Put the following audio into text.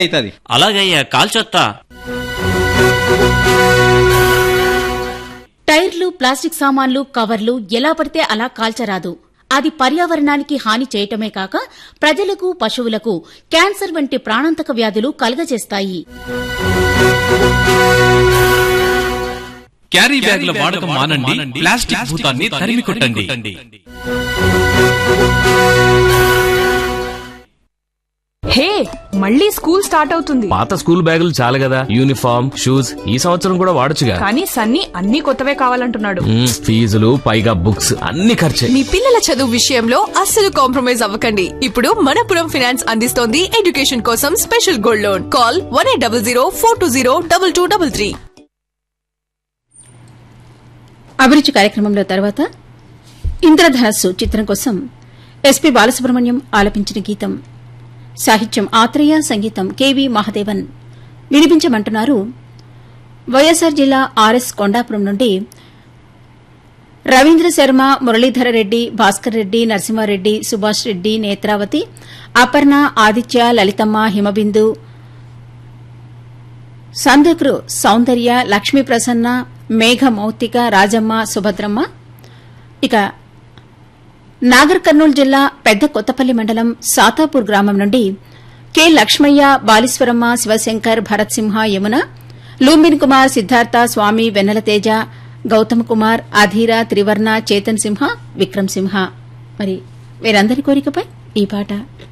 అవుతుంది అలాగయ్యా కాల్చొత్తా టైర్లు ప్లాస్టిక్ సామాన్లు కవర్లు ఎలా పడితే అలా కాల్చరాదు అది పర్యావరణానికి హాని చేయటమే కాక ప్రజలకు పశువులకు క్యాన్సర్ వంటి ప్రాణాంతక వ్యాధులు కలుగజేస్తాయి క్యారీ బ్యాగుల వాడకం మానండి ప్లాస్టిక్ భూతాన్ని తరిమి కొట్టండి హే మళ్ళీ స్కూల్ స్టార్ట్ అవుతుంది పాత స్కూల్ బ్యాగులు చాలు కదా యూనిఫామ్ షూస్ ఈ సంవత్సరం కూడా వాడొచ్చుగా కానీ సన్నీ అన్ని కొత్తవే కావాలంటున్నాడు మ్మ్, ఫీజులు పైగా బుక్స్ అన్ని ఖర్చే మీ పిల్లల చదువు విషయంలో అస్సలు కాంప్రమైజ్ అవ్వకండి ఇప్పుడు మనపురం ఫైనాన్స్ అందిస్తోంది ఎడ్యుకేషన్ కోసం special gold loan call one eight double zero four two zero double two double three అభిరుచి కార్యక్రమంలో తర్వాత ఇంద్రధనస్సు చిత్రం కోసం ఎస్పీ బాలసుబ్రహ్మణ్యం ఆలపించిన గీతం సాహిత్యం ఆత్రేయ సంగీతం కెవి మహాదేవన్ వినిపించమంటున్నారు వైఎస్సార్ జిల్లా ఆర్ఎస్ కొండాపురం నుండి రవీంద్ర శర్మ మురళీధర రెడ్డి భాస్కర్ రెడ్డి నరసింహారెడ్డి సుభాష్ రెడ్డి నేత్రావతి అపర్ణ ఆదిత్య లలితమ్మ హిమబిందు సందక్రు సౌందర్య లక్ష్మీ ప్రసన్న మేఘ మౌతిక రాజమ్మ సుభద్రమ్మ ఇక నాగర్ కర్నూలు జిల్లా పెద్ద కొత్తపల్లి మండలం సాతాపూర్ గ్రామం నుండి కె లక్ష్మయ్య బాలీశ్వరమ్మ శివశంకర్ భరత్ సింహ యమున లూంబిన్ కుమార్ సిద్ధార్థ స్వామి వెన్నెల తేజ గౌతమ్ కుమార్ అధీర త్రివర్ణ చేతన్ సింహ విక్రమ్ సింహ మరి వీరందరి కోరికపై ఈ పాట